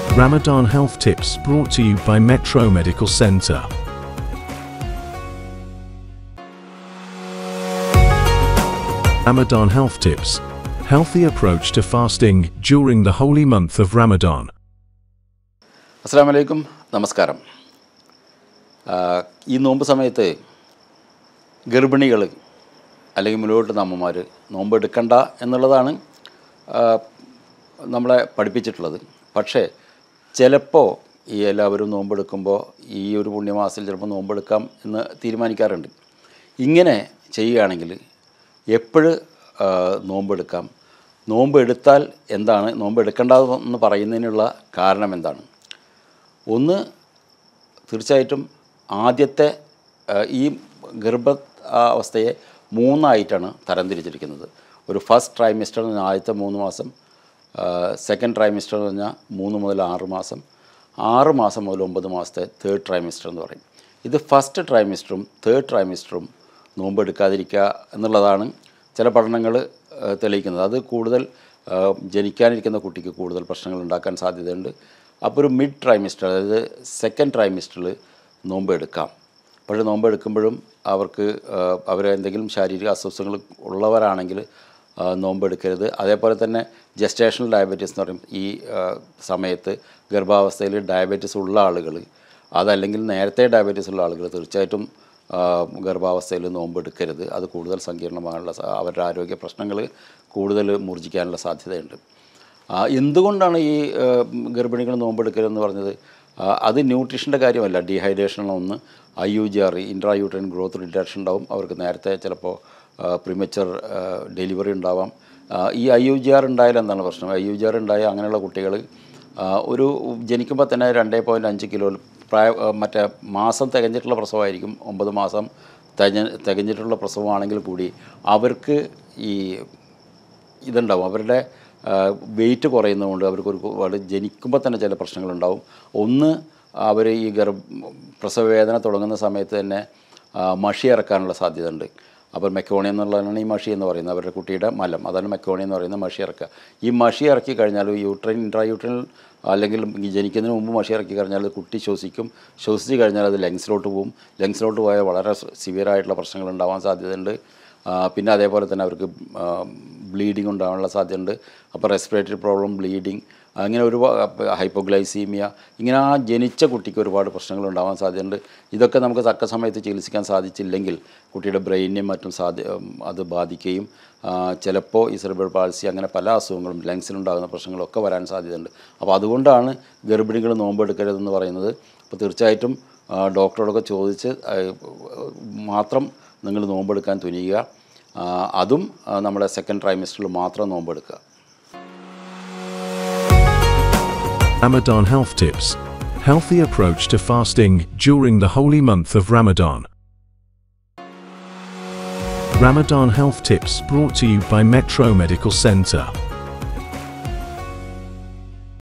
Ramadan Health Tips brought to you by Metro Medical Center. Ramadan Health Tips Healthy approach to fasting during the holy month of Ramadan. അസ്സാം വലൈക്കും നമസ്കാരം ആ, ഈ നോമ്പ് സമയത്ത് ഗർഭിണികൾ അല്ലെങ്കിൽ മുന്നോട്ട് അമ്മമാർ നോമ്പ് എടുക്കണ്ട എന്നുള്ളതാണ് ആ, നമ്മളെ പഠിപ്പിച്ചിട്ടുള്ളത് പക്ഷേ ചിലപ്പോൾ ഈ എല്ലാവരും നോമ്പെടുക്കുമ്പോൾ ഈ ഒരു പുണ്യമാസത്തിൽ ചിലപ്പോൾ നോമ്പെടുക്കാം എന്ന് തീരുമാനിക്കാറുണ്ട് ഇങ്ങനെ ചെയ്യുകയാണെങ്കിൽ എപ്പോഴ് നോമ്പെടുക്കാം നോമ്പ് എടുത്താൽ എന്താണ് നോമ്പ് എടുക്കേണ്ടതെന്ന് പറയുന്നതിനുള്ള കാരണം എന്താണ് ഒന്ന് തീർച്ചയായിട്ടും ആദ്യത്തെ ആ, ഈ ഗർഭ ആ, അവസ്ഥയെ മൂന്നായിട്ടാണ് തരംതിരിച്ചിരിക്കുന്നത് ഒരു ഫസ്റ്റ് ട്രൈമിസ്റ്റർ എന്ന് പറഞ്ഞാൽ ആദ്യത്തെ മൂന്ന് മാസം സെക്കൻഡ് ട്രൈമിസ്റ്റർ എന്ന് പറഞ്ഞാൽ മൂന്ന് മുതൽ ആറ് മാസം ആറ് മാസം മുതൽ ഒമ്പത് മാസത്തെ തേർഡ് ട്രൈമിസ്റ്റർ എന്ന് പറയും ഇത് ഫസ്റ്റ് ട്രൈമിസ്റ്ററും തേർഡ് ട്രൈമിസ്റ്ററും നോമ്പ് എടുക്കാതിരിക്കുക എന്നുള്ളതാണ് ചില പഠനങ്ങൾ തെളിയിക്കുന്നത് അത് കൂടുതൽ ആ, ജനിക്കാനിരിക്കുന്ന കുട്ടിക്ക് കൂടുതൽ പ്രശ്നങ്ങൾ ഉണ്ടാക്കാൻ സാധ്യതയുണ്ട് അപ്പോൾ ഒരു മിഡ് ട്രൈമിസ്റ്റർ അതായത് സെക്കൻഡ് ട്രൈമിസ്റ്ററിൽ നോമ്പ് എടുക്കാം പക്ഷേ നോമ്പ് എടുക്കുമ്പോഴും അവർക്ക് അവർ എന്തെങ്കിലും ശാരീരിക അസ്വസ്ഥങ്ങൾ ഉള്ളവരാണെങ്കിൽ ആ, നോമ്പ് എടുക്കരുത് അതേപോലെ തന്നെ ജസ്റ്റേഷണൽ ഡയബറ്റീസ് എന്ന് പറയും ഈ ആ, സമയത്ത് ഗർഭാവസ്ഥയിൽ ഡയബറ്റീസ് ഉള്ള ആളുകൾ അതല്ലെങ്കിൽ നേരത്തെ ഡയബറ്റീസ് ഉള്ള ആളുകൾ തീർച്ചയായിട്ടും ആ, ഗർഭാവസ്ഥയിൽ നോമ്പ് എടുക്കരുത് അത് കൂടുതൽ സങ്കീർണമാകാനുള്ള സ- അവരുടെ ആരോഗ്യ പ്രശ്നങ്ങൾ കൂടുതൽ മൂർജിക്കാനുള്ള സാധ്യതയുണ്ട് ആ, എന്തുകൊണ്ടാണ് ഈ ഗർഭിണികൾ നോമ്പെടുക്കരുതെന്ന് പറഞ്ഞത് ആ, അത് ന്യൂട്രീഷൻ്റെ കാര്യമല്ല ഡീഹൈഡ്രേഷൻ ഒന്ന് I U G R intrauterine growth reduction ഉണ്ടാവും അവർക്ക് നേരത്തെ ചിലപ്പോൾ പ്രിമച്ചർ ഡെലിവറി ഉണ്ടാവാം ആ, ഈ ഐ യു ജി ആർ ഉണ്ടായാൽ എന്താണ് പ്രശ്നം ഐ യു ജി ആർ ഉണ്ടായ അങ്ങനെയുള്ള കുട്ടികൾ ഒരു ജനിക്കുമ്പോൾ തന്നെ രണ്ടേ പോയിൻറ്റ് അഞ്ച് കിലോ പ്രായ ആ, മറ്റേ മാസം തികഞ്ഞിട്ടുള്ള പ്രസവമായിരിക്കും ഒമ്പത് മാസം തികഞ്ഞ തികഞ്ഞിട്ടുള്ള പ്രസവമാണെങ്കിൽ കൂടി അവർക്ക് ഈ ഇതുണ്ടാവും അവരുടെ വെയിറ്റ് കുറയുന്നതുകൊണ്ട് അവർക്ക് ഒരു ഒരുപാട് ജനിക്കുമ്പോൾ തന്നെ ചില പ്രശ്നങ്ങളുണ്ടാവും ഒന്ന് അവർ ഈ ഗർഭ പ്രസവവേദന തുടങ്ങുന്ന സമയത്ത് തന്നെ ആ, മഷി ഇറക്കാനുള്ള സാധ്യത ഉണ്ട് അപ്പോൾ മെക്കോണി എന്നുള്ളതാണ് ഈ മഷി എന്ന് പറയുന്നത് അവരുടെ കുട്ടിയുടെ മലം അതാണ് മെക്കോണി എന്ന് പറയുന്ന മഷി ഇറക്കുക ഈ മഷി ഇറക്കി കഴിഞ്ഞാൽ യൂട്രൈൻ ഇൻട്രാ യൂട്രൈൻ അല്ലെങ്കിൽ ഈ ജനിക്കുന്നതിന് മുമ്പ് മഷി ഇറക്കി കഴിഞ്ഞാൽ അത് കുട്ടി ശ്വസിക്കും ശ്വസിച്ച് കഴിഞ്ഞാൽ അത് ലങ്സിലോട്ട് പോകും ലങ്സിലോട്ട് പോയാൽ വളരെ സിവിയറായിട്ടുള്ള പ്രശ്നങ്ങൾ ഉണ്ടാവാൻ സാധ്യതയുണ്ട് ആ, പിന്നെ അതേപോലെ തന്നെ അവർക്ക് ബ്ലീഡിങ് ഉണ്ടാകാനുള്ള സാധ്യതയുണ്ട് അപ്പോൾ റെസ്പിറേറ്ററി പ്രോബ്ലം ബ്ലീഡിങ് അങ്ങനെ ഒരുപാട് ഹൈപ്പോഗ്ലൈസീമിയ ഇങ്ങനെ ആ ജനിച്ച കുട്ടിക്ക് ഒരുപാട് പ്രശ്നങ്ങൾ ഉണ്ടാവാൻ സാധ്യതയുണ്ട് ഇതൊക്കെ നമുക്ക് തക്ക സമയത്ത് ചികിത്സിക്കാൻ സാധിച്ചില്ലെങ്കിൽ കുട്ടിയുടെ ബ്രെയിനെയും മറ്റും സാധ്യ അത് ബാധിക്കുകയും ആ, ചിലപ്പോൾ ഈ സെറിബ്രൽ പാൾസി അങ്ങനെ പല അസുഖങ്ങളും ലങ്സിലുണ്ടാകുന്ന പ്രശ്നങ്ങളൊക്കെ വരാൻ സാധ്യതയുണ്ട് അപ്പോൾ അതുകൊണ്ടാണ് ഗർഭിണികൾ നോമ്പെടുക്കരുതെന്ന് പറയുന്നത് അപ്പോൾ തീർച്ചയായിട്ടും ആ, ഡോക്ടറോടൊക്കെ ചോദിച്ച് ആ, മാത്രം നിങ്ങൾ നോമ്പെടുക്കാൻ തുനിയുക ആ, അതും ആ, നമ്മുടെ സെക്കൻഡ് ട്രൈമിസ്റ്ററിൽ മാത്രം നോമ്പെടുക്കുക Ramadan Health Tips Healthy approach to fasting during the holy month of Ramadan. Ramadan Health Tips brought to you by Metro Medical Center.